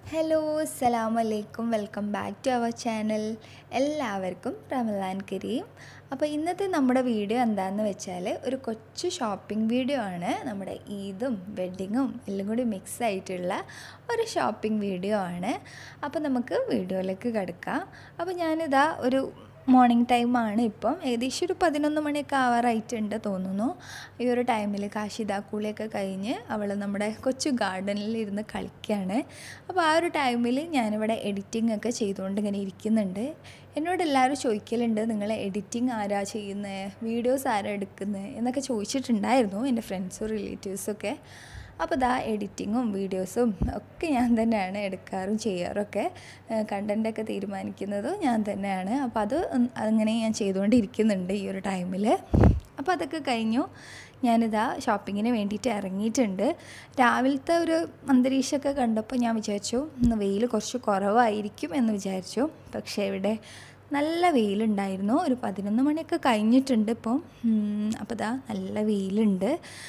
hello അസ്സലാമു അലൈക്കും welcome back to our channel എല്ലാവർക്കും റമദാൻ കരീം അപ്പോൾ ഇന്നത്തെ നമ്മുടെ വീഡിയോ എന്താണെന്ന് വെച്ചാൽ ഒരു കൊച്ചു ഷോപ്പിംഗ് വീഡിയോ ആണ് നമ്മുടെ ഈദും വെഡ്ഡിങ്ങും എല്ലാം കൂടി മിക്സ് ആയിട്ടുള്ള ഒരു ഷോപ്പിംഗ് വീഡിയോ ആണ് അപ്പോൾ നമുക്ക് വീഡിയോയിലേക്ക് കിടക്കാം അപ്പോൾ ഞാനിതാ ഒരു മോർണിംഗ് ടൈമാണ് ഇപ്പം ഏകദേശം ഒരു പതിനൊന്ന് മണിയൊക്കെ ആവാറായിട്ടുണ്ട് തോന്നുന്നു ഈ ഒരു ടൈമിൽ കാശിദാ കുളിയൊക്കെ കഴിഞ്ഞ് അവൾ നമ്മുടെ കൊച്ചു ഗാർഡനിൽ ഇരുന്ന് കളിക്കുകയാണ് അപ്പോൾ ആ ഒരു ടൈമിൽ ഞാനിവിടെ എഡിറ്റിംഗ് ഒക്കെ ചെയ്തുകൊണ്ട് ഇങ്ങനെ ഇരിക്കുന്നുണ്ട് എന്നോട് എല്ലാവരും ചോദിക്കലുണ്ട് നിങ്ങൾ എഡിറ്റിംഗ് ആരാ ചെയ്യുന്നത് വീഡിയോസ് ആരാ എടുക്കുന്നത് എന്നൊക്കെ ചോദിച്ചിട്ടുണ്ടായിരുന്നു എൻ്റെ ഫ്രണ്ട്സും റിലേറ്റീവ്സൊക്കെ അപ്പോൾ ഇതാ എഡിറ്റിങ്ങും വീഡിയോസും ഒക്കെ ഞാൻ തന്നെയാണ് എടുക്കാറും ചെയ്യാറൊക്കെ കണ്ടൻറ്റൊക്കെ തീരുമാനിക്കുന്നതും ഞാൻ തന്നെയാണ് അപ്പോൾ അത് അങ്ങനെ ഞാൻ ചെയ്തുകൊണ്ടിരിക്കുന്നുണ്ട് ഈ ഒരു ടൈമിൽ അപ്പോൾ അതൊക്കെ കഴിഞ്ഞു ഞാനിതാ ഷോപ്പിങ്ങിന് വേണ്ടിയിട്ട് ഇറങ്ങിയിട്ടുണ്ട് രാവിലത്തെ ഒരു അന്തരീക്ഷമൊക്കെ കണ്ടപ്പോൾ ഞാൻ വിചാരിച്ചു ഇന്ന് വെയിൽ കുറച്ച് കുറവായിരിക്കും എന്ന് വിചാരിച്ചു പക്ഷേ ഇവിടെ നല്ല വെയിലുണ്ടായിരുന്നു ഒരു പതിനൊന്ന് മണിയൊക്കെ കഴിഞ്ഞിട്ടുണ്ട് ഇപ്പം അപ്പോൾ ഇതാ നല്ല വെയിലുണ്ട്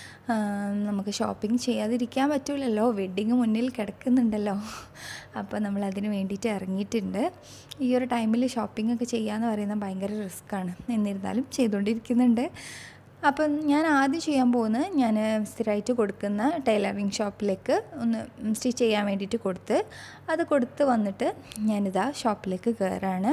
നമുക്ക് ഷോപ്പിംഗ് ചെയ്യാതിരിക്കാൻ പറ്റില്ലല്ലോ വെഡ്ഡിങ് മുന്നിൽ കിടക്കുന്നുണ്ടല്ലോ അപ്പോൾ നമ്മൾ അതിന് വേണ്ടിയിട്ട് ഇറങ്ങിയിട്ടുണ്ട് ഈ ഒരു ടൈമിൽ ഷോപ്പിംഗ് ഒക്കെ ചെയ്യാന്ന് പറയുന്നത് ഭയങ്കര റിസ്ക്കാണ് എന്നിരുന്നാലും ചെയ്തുകൊണ്ടിരിക്കുന്നുണ്ട് അപ്പം ഞാൻ ആദ്യം ചെയ്യാൻ പോകുന്നത് ഞാൻ സ്ഥിരമായിട്ട് കൊടുക്കുന്ന ടൈലറിങ് ഷോപ്പിലേക്ക് ഒന്ന് സ്റ്റിച്ച് ചെയ്യാൻ വേണ്ടിയിട്ട് കൊടുത്ത് അത് കൊടുത്ത് വന്നിട്ട് ഞാനിതാ ഷോപ്പിലേക്ക് കയറാണ്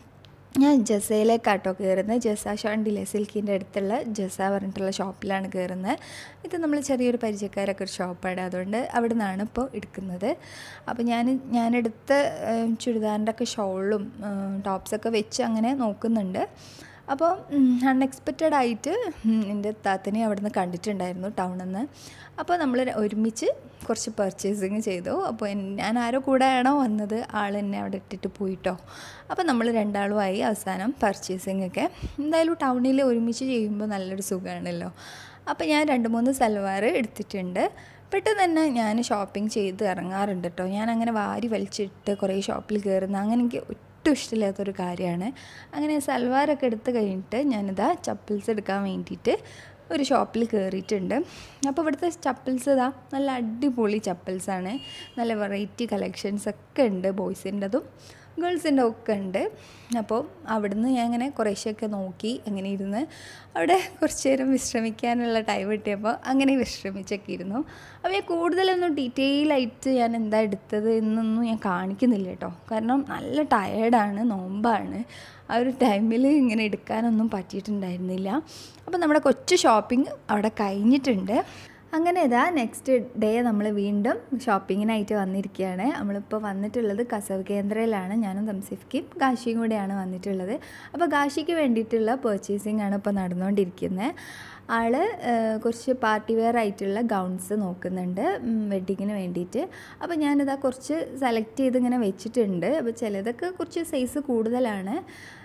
ഞാൻ ജസയിലേക്കാട്ടോ കയറുന്നത് ജസ ഷാണ്ടിലെ സിൽക്കിൻ്റെ അടുത്തുള്ള ജസ പറഞ്ഞിട്ടുള്ള ഷോപ്പിലാണ് കയറുന്നത് ഇത് നമ്മൾ ചെറിയൊരു പരിചയക്കാരൊക്കെ ഒരു ഷോപ്പാണ് അതുകൊണ്ട് അവിടെ നിന്നാണ് ഇപ്പോൾ എടുക്കുന്നത് അപ്പോൾ ഞാൻ ഞാനെടുത്ത ചുരിദാറിൻ്റെ ഒക്കെ ഷോളും ടോപ്സൊക്കെ വെച്ച് അങ്ങനെ നോക്കുന്നുണ്ട് അപ്പോൾ അൺഎക്സ്പെക്റ്റഡ് ആയിട്ട് എൻ്റെ താത്തനെ അവിടെ നിന്ന് കണ്ടിട്ടുണ്ടായിരുന്നു ടൗണിൽ നിന്ന് അപ്പോൾ നമ്മൾ ഒരുമിച്ച് കുറച്ച് പർച്ചേസിങ് ചെയ്തു അപ്പോൾ ഞാൻ ആരോ കൂടെയാണോ വന്നത് ആൾ എന്നെ അവിടെ ഇട്ടിട്ട് പോയിട്ടോ അപ്പോൾ നമ്മൾ രണ്ടാളുമായി അവസാനം പർച്ചേസിങ് ഒക്കെ എന്തായാലും ടൗണിൽ ഒരുമിച്ച് ചെയ്യുമ്പോൾ നല്ലൊരു സുഖമാണല്ലോ അപ്പോൾ ഞാൻ രണ്ട് മൂന്ന് സൽവാർ എടുത്തിട്ടുണ്ട് പെട്ടെന്ന് തന്നെ ഞാൻ ഷോപ്പിംഗ് ചെയ്ത് ഇറങ്ങാറുണ്ട് കേട്ടോ ഞാൻ അങ്ങനെ വാരി വലിച്ചിട്ട് കുറേ ഷോപ്പിൽ കയറുന്ന അങ്ങനെ എനിക്ക് ഒട്ടും ഇഷ്ടമില്ലാത്തൊരു കാര്യമാണ് അങ്ങനെ സൽവാറൊക്കെ എടുത്ത് കഴിഞ്ഞിട്ട് ഞാനിതാ ചപ്പിൾസ് എടുക്കാൻ വേണ്ടിയിട്ട് ഒരു ഷോപ്പിൽ കയറിയിട്ടുണ്ട് അപ്പോൾ ഇവിടുത്തെ ചപ്പിൾസ് ഇതാ നല്ല അടിപൊളി ചപ്പിൾസാണ് നല്ല വെറൈറ്റി കളക്ഷൻസ് ഒക്കെ ഉണ്ട് ബോയ്സിൻ്റെതും ഗേൾസിൻ്റെ ഒക്കെ ഉണ്ട് അപ്പോൾ അവിടുന്ന് ഞാൻ ഇങ്ങനെ കുറേശ്ശെയൊക്കെ നോക്കി അങ്ങനെ ഇരുന്ന് അവിടെ കുറച്ച് നേരം വിശ്രമിക്കാനുള്ള ടൈം കിട്ടിയപ്പോൾ അങ്ങനെ വിശ്രമിച്ചൊക്കെ ഇരുന്നു അപ്പോൾ ഞാൻ കൂടുതലൊന്നും ഡീറ്റെയിൽ ആയിട്ട് ഞാൻ എന്താ എടുത്തത് എന്നൊന്നും ഞാൻ കാണിക്കുന്നില്ല കേട്ടോ കാരണം നല്ല ടയേർഡാണ് നോമ്പാണ് ആ ഒരു ടൈമിൽ ഇങ്ങനെ എടുക്കാനൊന്നും പറ്റിയിട്ടുണ്ടായിരുന്നില്ല അപ്പോൾ നമ്മുടെ കൊച്ചു ഷോപ്പിംഗ് അവിടെ കഴിഞ്ഞിട്ടുണ്ട് അങ്ങനെ ഇതാ നെക്സ്റ്റ് ഡേ നമ്മൾ വീണ്ടും ഷോപ്പിങ്ങിനായിട്ട് വന്നിരിക്കുകയാണ് നമ്മളിപ്പോൾ വന്നിട്ടുള്ളത് കസവ് കേന്ദ്രയിലാണ് ഞാനും തംസിഫ്ക്കും കാശിയും കൂടെയാണ് വന്നിട്ടുള്ളത് അപ്പോൾ കാശിക്ക് വേണ്ടിയിട്ടുള്ള പർച്ചേസിംഗ് ആണ് ഇപ്പോൾ നടന്നുകൊണ്ടിരിക്കുന്നത് ആൾ കുറച്ച് പാർട്ടി വെയർ ആയിട്ടുള്ള ഗൗൺസ് നോക്കുന്നുണ്ട് വെഡ്ഡിങ്ങിന് വേണ്ടിയിട്ട് അപ്പോൾ ഞാനിതാ കുറച്ച് സെലക്ട് ചെയ്ത് ഇങ്ങനെ വെച്ചിട്ടുണ്ട് അപ്പോൾ ചിലതൊക്കെ കുറച്ച് സൈസ് കൂടുതലാണ്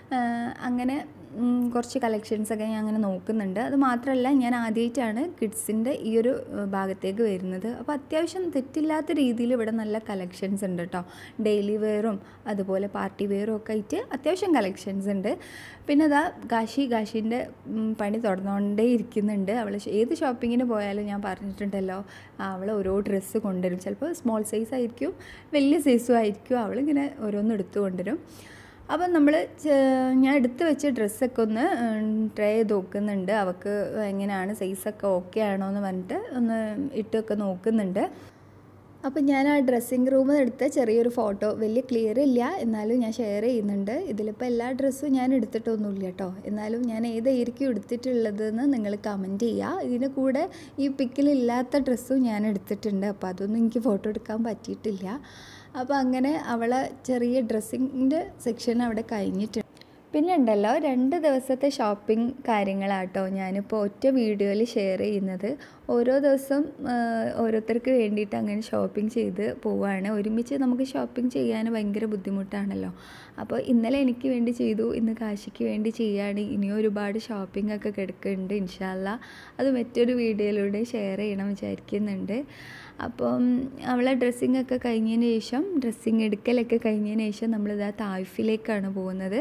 അങ്ങനെ കുറച്ച് കളക്ഷൻസൊക്കെ ഞാൻ അങ്ങനെ നോക്കുന്നുണ്ട് അത് മാത്രമല്ല ഞാൻ ആദ്യമായിട്ടാണ് കിഡ്സിൻ്റെ ഈ ഒരു ഭാഗത്തേക്ക് വരുന്നത് അപ്പോൾ അത്യാവശ്യം തെറ്റില്ലാത്ത രീതിയിൽ ഇവിടെ നല്ല കളക്ഷൻസ് ഉണ്ട് കേട്ടോ ഡെയിലി വെയറും അതുപോലെ പാർട്ടി വെയറും ഒക്കെ ആയിട്ട് അത്യാവശ്യം കളക്ഷൻസ് ഉണ്ട് പിന്നെ അതാ കാശി കാശിൻ്റെ പണി തുടർന്നുകൊണ്ടേ ഇരിക്കുന്നുണ്ട് അവൾ ഏത് ഷോപ്പിങ്ങിന് പോയാലും ഞാൻ പറഞ്ഞിട്ടുണ്ടല്ലോ അവൾ ഓരോ ഡ്രസ്സ് കൊണ്ടുവരും ചിലപ്പോൾ സ്മോൾ സൈസ് ആയിരിക്കും വലിയ സൈസും ആയിരിക്കും അവളിങ്ങനെ ഓരോന്നും എടുത്തു കൊണ്ടുവരും അപ്പം നമ്മൾ ഞാൻ എടുത്ത് വെച്ച ഡ്രസ്സൊക്കെ ഒന്ന് ട്രൈ ചെയ്ത് നോക്കുന്നുണ്ട് അവൾക്ക് എങ്ങനെയാണ് സൈസൊക്കെ ഓക്കെ ആണോ എന്ന് പറഞ്ഞിട്ട് ഒന്ന് ഇട്ടൊക്കെ നോക്കുന്നുണ്ട് അപ്പം ഞാൻ ആ ഡ്രസ്സിങ് റൂമിൽ എടുത്ത ചെറിയൊരു ഫോട്ടോ വലിയ ക്ലിയർ ഇല്ല എന്നാലും ഞാൻ ഷെയർ ചെയ്യുന്നുണ്ട് ഇതിലിപ്പോൾ എല്ലാ ഡ്രസ്സും ഞാൻ എടുത്തിട്ടൊന്നുമില്ല കേട്ടോ എന്നാലും ഞാൻ ഏതായിരിക്കും എടുത്തിട്ടുള്ളതെന്ന് നിങ്ങൾ കമൻറ്റ് ചെയ്യുക ഇതിന് കൂടെ ഈ പിക്കിലില്ലാത്ത ഡ്രസ്സും ഞാൻ എടുത്തിട്ടുണ്ട് അപ്പോൾ അതൊന്നും എനിക്ക് ഫോട്ടോ എടുക്കാൻ പറ്റിയിട്ടില്ല അപ്പോൾ അങ്ങനെ അവളെ ചെറിയ ഡ്രസ്സിങ്ങിൻ്റെ സെക്ഷൻ അവിടെ കഴിഞ്ഞിട്ടുണ്ട് പിന്നെ ഉണ്ടല്ലോ രണ്ട് ദിവസത്തെ ഷോപ്പിംഗ് കാര്യങ്ങളാട്ടോ ഞാനിപ്പോൾ ഒറ്റ വീഡിയോയിൽ ഷെയർ ചെയ്യുന്നത് ഓരോ ദിവസം ഓരോരുത്തർക്ക് വേണ്ടിയിട്ട് അങ്ങനെ ഷോപ്പിംഗ് ചെയ്ത് പോവുകയാണ് ഒരുമിച്ച് നമുക്ക് ഷോപ്പിംഗ് ചെയ്യാൻ ഭയങ്കര ബുദ്ധിമുട്ടാണല്ലോ അപ്പോൾ ഇന്നലെ എനിക്ക് വേണ്ടി ചെയ്തു ഇന്ന് കാശിക്ക് വേണ്ടി ചെയ്യുകയാണ് ഇനിയും ഒരുപാട് ഷോപ്പിംഗ് ഒക്കെ കിടക്കുന്നുണ്ട് ഇൻഷാല്ല അത് മറ്റൊരു വീഡിയോയിലൂടെ ഷെയർ ചെയ്യണം വിചാരിക്കുന്നുണ്ട് അപ്പം അവളെ ഡ്രസ്സിങ് ഒക്കെ കഴിഞ്ഞതിന് ശേഷം ഡ്രസ്സിങ് എടുക്കലൊക്കെ കഴിഞ്ഞതിന് ശേഷം നമ്മളിതാ തായ്ഫിലേക്കാണ് പോകുന്നത്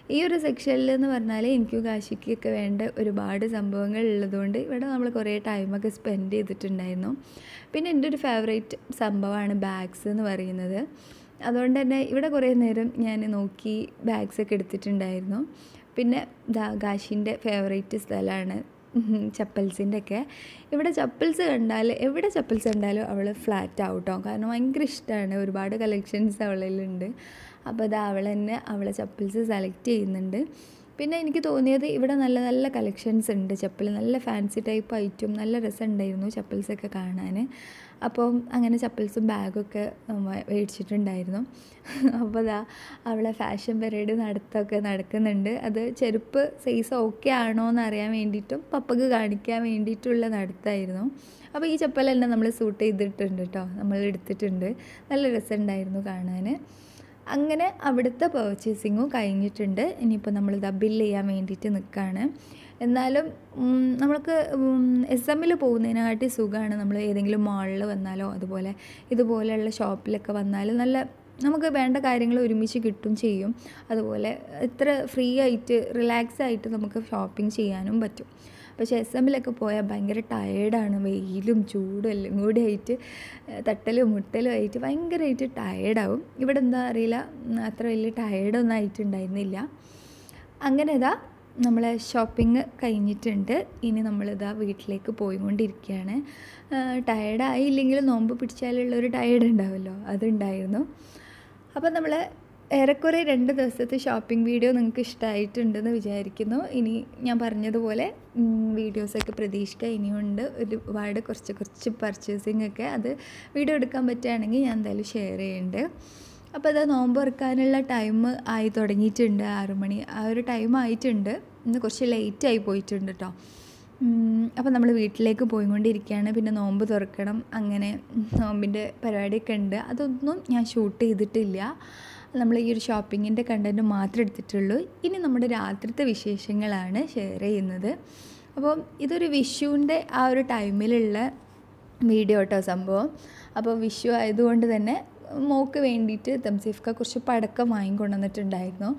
ഈ ഒരു സെക്ഷനിൽ എന്ന് പറഞ്ഞാൽ എനിക്കും കാശിക്കൊക്കെ വേണ്ട ഒരുപാട് സംഭവങ്ങൾ ഉള്ളതുകൊണ്ട് ഇവിടെ നമ്മൾ കുറേ ടൈമൊക്കെ സ്പെൻഡ് ചെയ്തിട്ടുണ്ടായിരുന്നു പിന്നെ എൻ്റെ ഒരു ഫേവറേറ്റ് സംഭവമാണ് ബാഗ്സ് എന്ന് പറയുന്നത് അതുകൊണ്ട് തന്നെ ഇവിടെ കുറേ നേരം ഞാൻ നോക്കി ബാഗ്സൊക്കെ എടുത്തിട്ടുണ്ടായിരുന്നു പിന്നെ ദാ കാശിൻ്റെ ഫേവറേറ്റ് സ്ഥലമാണ് ചപ്പൽസിൻ്റെ ഒക്കെ ഇവിടെ ചപ്പൽസ് കണ്ടാൽ എവിടെ ചപ്പൽസ് കണ്ടാലും അവൾ ഫ്ലാറ്റ് ആവട്ടോ കാരണം ഭയങ്കര ഇഷ്ടമാണ് ഒരുപാട് കളക്ഷൻസ് അവളിലുണ്ട് അപ്പോൾ അത് അവൾ തന്നെ അവളെ ചപ്പൽസ് സെലക്ട് ചെയ്യുന്നുണ്ട് പിന്നെ എനിക്ക് തോന്നിയത് ഇവിടെ നല്ല നല്ല കളക്ഷൻസ് ഉണ്ട് ചപ്പൽ നല്ല ഫാൻസി ടൈപ്പ് ഐറ്റും നല്ല രസമുണ്ടായിരുന്നു ചപ്പൽസൊക്കെ കാണാൻ അപ്പം അങ്ങനെ ചപ്പൽസും ബാഗൊക്കെ മേടിച്ചിട്ടുണ്ടായിരുന്നു അപ്പോൾ അതാ അവളെ ഫാഷൻ പരേഡ് നടത്തൊക്കെ നടക്കുന്നുണ്ട് അത് ചെരുപ്പ് സൈസ് ഓക്കെ ആണോ എന്ന് അറിയാൻ വേണ്ടിയിട്ടും പപ്പക്ക് കാണിക്കാൻ വേണ്ടിയിട്ടുള്ള നടത്തായിരുന്നു അപ്പോൾ ഈ ചപ്പൽ തന്നെ നമ്മൾ സൂട്ട് ചെയ്തിട്ടുണ്ട് കേട്ടോ നമ്മൾ എടുത്തിട്ടുണ്ട് നല്ല രസമുണ്ടായിരുന്നു കാണാൻ അങ്ങനെ അവിടുത്തെ പർച്ചേസിങ്ങും കഴിഞ്ഞിട്ടുണ്ട് ഇനിയിപ്പോൾ നമ്മളിത് ബില്ല് ചെയ്യാൻ വേണ്ടിയിട്ട് നിൽക്കുകയാണ് എന്നാലും നമ്മൾക്ക് എസ് എമ്മിൽ പോകുന്നതിനെക്കാട്ടി സുഖമാണ് നമ്മൾ ഏതെങ്കിലും മാളിൽ വന്നാലോ അതുപോലെ ഇതുപോലെയുള്ള ഷോപ്പിലൊക്കെ വന്നാൽ നല്ല നമുക്ക് വേണ്ട കാര്യങ്ങൾ ഒരുമിച്ച് കിട്ടും ചെയ്യും അതുപോലെ ഇത്ര ഫ്രീ ആയിട്ട് റിലാക്സ് ആയിട്ട് നമുക്ക് ഷോപ്പിംഗ് ചെയ്യാനും പറ്റും പക്ഷേ എസ് എമ്മിലൊക്കെ പോയാൽ ഭയങ്കര ടയേർഡാണ് വെയിലും ചൂടും എല്ലാം കൂടി ആയിട്ട് തട്ടലും മുട്ടലും ആയിട്ട് ഭയങ്കരമായിട്ട് ടയേർഡാവും ഇവിടെ എന്താ അറിയില്ല അത്ര വലിയ ടയേർഡൊന്നും ആയിട്ടുണ്ടായിരുന്നില്ല അങ്ങനെ ഇതാ നമ്മളെ ഷോപ്പിംഗ് കഴിഞ്ഞിട്ടുണ്ട് ഇനി നമ്മളിതാ വീട്ടിലേക്ക് പോയിക്കൊണ്ടിരിക്കുകയാണ് ടയേർഡായില്ലെങ്കിൽ നോമ്പ് പിടിച്ചാലുള്ളൊരു ടയേർഡ് ഉണ്ടാവുമല്ലോ അതുണ്ടായിരുന്നു അപ്പോൾ നമ്മൾ ഏറെക്കുറെ രണ്ട് ദിവസത്തെ ഷോപ്പിംഗ് വീഡിയോ നിങ്ങൾക്ക് ഇഷ്ടമായിട്ടുണ്ടെന്ന് വിചാരിക്കുന്നു ഇനി ഞാൻ പറഞ്ഞതുപോലെ വീഡിയോസൊക്കെ പ്രതീക്ഷിക്കുക ഇനിയുണ്ട് ഒരുപാട് കുറച്ച് കുറച്ച് പർച്ചേസിംഗ് ഒക്കെ അത് വീഡിയോ എടുക്കാൻ പറ്റുകയാണെങ്കിൽ ഞാൻ എന്തായാലും ഷെയർ ചെയ്യുന്നുണ്ട് അപ്പോൾ അത് നോമ്പ് തുറക്കാനുള്ള ടൈം ആയി തുടങ്ങിയിട്ടുണ്ട് ആറു മണി ആ ഒരു ടൈം ആയിട്ടുണ്ട് ഇന്ന് കുറച്ച് ലേറ്റ് ആയി പോയിട്ടുണ്ട് കേട്ടോ അപ്പോൾ നമ്മൾ വീട്ടിലേക്ക് പോയിക്കൊണ്ടിരിക്കുകയാണ് പിന്നെ നോമ്പ് തുറക്കണം അങ്ങനെ നോമ്പിൻ്റെ പരിപാടിയൊക്കെ ഉണ്ട് അതൊന്നും ഞാൻ ഷൂട്ട് ചെയ്തിട്ടില്ല നമ്മൾ ഈ ഒരു ഷോപ്പിങ്ങിൻ്റെ കണ്ടൻറ്റ് മാത്രമേ എടുത്തിട്ടുള്ളൂ ഇനി നമ്മുടെ രാത്രിത്തെ വിശേഷങ്ങളാണ് ഷെയർ ചെയ്യുന്നത് അപ്പോൾ ഇതൊരു വിഷുവിൻ്റെ ആ ഒരു ടൈമിലുള്ള വീഡിയോ കേട്ടോ സംഭവം അപ്പോൾ വിഷു ആയതുകൊണ്ട് തന്നെ മോക്ക് വേണ്ടിയിട്ട് തംസീഫ്ക കുറച്ച് പടക്കം വാങ്ങിക്കൊണ്ടുവന്നിട്ടുണ്ടായിരുന്നു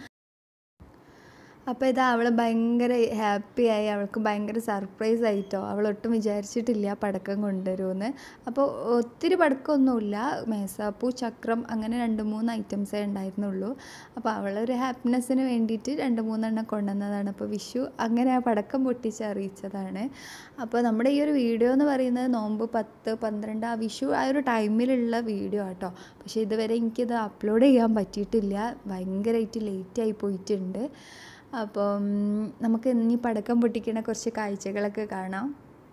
അപ്പോൾ ഇത് അവൾ ഭയങ്കര ഹാപ്പിയായി അവൾക്ക് ഭയങ്കര സർപ്രൈസ് ആയിട്ടോ അവൾ ഒട്ടും വിചാരിച്ചിട്ടില്ല പടക്കം കൊണ്ടുവരുമെന്ന് അപ്പോൾ ഒത്തിരി പടക്കമൊന്നുമില്ല മേസാപ്പൂ ചക്രം അങ്ങനെ രണ്ട് മൂന്ന് ഐറ്റംസേ ഉണ്ടായിരുന്നുള്ളൂ അപ്പോൾ അവളൊരു ഹാപ്പിനെസ്സിന് വേണ്ടിയിട്ട് രണ്ട് മൂന്നെണ്ണം കൊണ്ടുവന്നതാണ് അപ്പോൾ വിഷു അങ്ങനെ ആ പടക്കം പൊട്ടിച്ച് അറിയിച്ചതാണ് അപ്പോൾ നമ്മുടെ ഈ ഒരു വീഡിയോ എന്ന് പറയുന്നത് നോമ്പ് പത്ത് പന്ത്രണ്ട് ആ വിഷു ആ ഒരു ടൈമിലുള്ള വീഡിയോ ആട്ടോ പക്ഷേ ഇതുവരെ എനിക്കിത് അപ്ലോഡ് ചെയ്യാൻ പറ്റിയിട്ടില്ല ഭയങ്കരമായിട്ട് ലേറ്റായി പോയിട്ടുണ്ട് അപ്പം നമുക്ക് ഇനി പടക്കം പൊട്ടിക്കുന്ന കുറച്ച് കാഴ്ചകളൊക്കെ കാണാം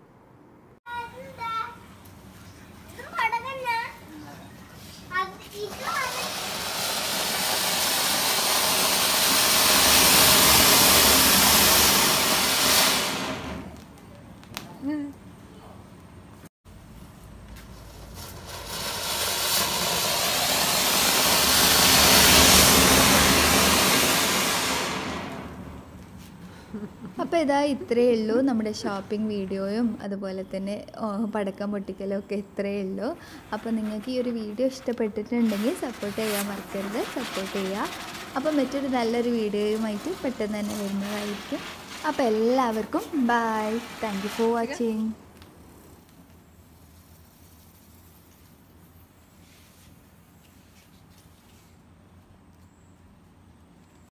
അപ്പോൾ ഇതാ ഇത്രയേ ഉള്ളൂ നമ്മുടെ ഷോപ്പിംഗ് വീഡിയോയും അതുപോലെ തന്നെ ഓ, പടക്കം പൊട്ടിക്കലും ഒക്കെ ഇത്രയേ ഉള്ളൂ അപ്പോൾ നിങ്ങൾക്ക് ഈ ഒരു വീഡിയോ ഇഷ്ടപ്പെട്ടിട്ടുണ്ടെങ്കിൽ സപ്പോർട്ട് ചെയ്യാൻ മറക്കരുത് സപ്പോർട്ട് ചെയ്യുക അപ്പോൾ മറ്റൊരു നല്ലൊരു വീഡിയോയുമായിട്ട് പെട്ടെന്ന് തന്നെ വരുന്നതായിരിക്കും അപ്പോൾ എല്ലാവർക്കും bye thank you for watching